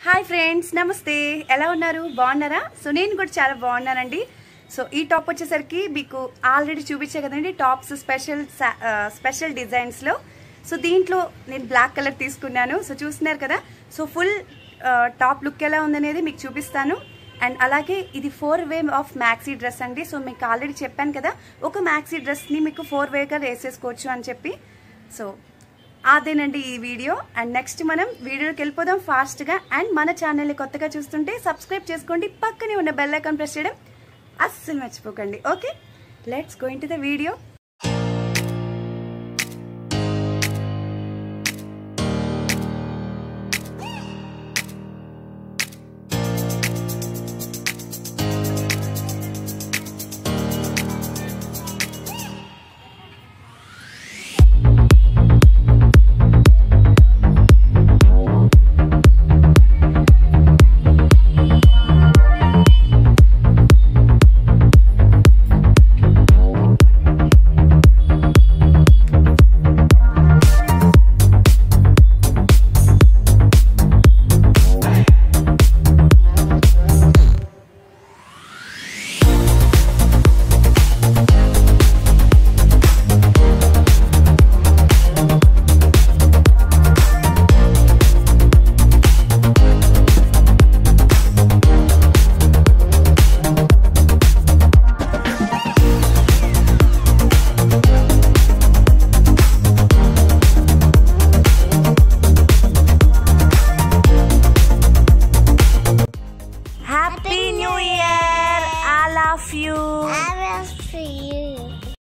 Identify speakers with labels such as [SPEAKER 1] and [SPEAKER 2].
[SPEAKER 1] hi friends నమస్తే ఎలా ఉన్నారు బాగున్నారా సో నేను కూడా చాలా బాగున్నానండి సో ఈ టాప్ వచ్చేసరికి మీకు ఆల్రెడీ చూపించే కదండి టాప్స్ స్పెషల్ స్పెషల్ డిజైన్స్లో సో దీంట్లో నేను బ్లాక్ కలర్ తీసుకున్నాను సో చూస్తున్నారు కదా సో ఫుల్ టాప్ లుక్ ఎలా ఉందనేది మీకు చూపిస్తాను అండ్ అలాగే ఇది four way of maxi dress అండి సో మీకు ఆల్రెడీ చెప్పాను కదా ఒక మ్యాక్సీ డ్రెస్ని మీకు ఫోర్ వేగా వేసేసుకోవచ్చు అని చెప్పి సో అదేనండి ఈ వీడియో అండ్ నెక్స్ట్ మనం వీడియోకి వెళ్ళిపోదాం ఫాస్ట్గా అండ్ మన ఛానల్ని కొత్తగా చూస్తుంటే సబ్స్క్రైబ్ చేసుకోండి పక్కనే ఉన్న బెల్ ఐకాన్ ప్రెస్ చేయడం అస్సలు మర్చిపోకండి okay let's going to the video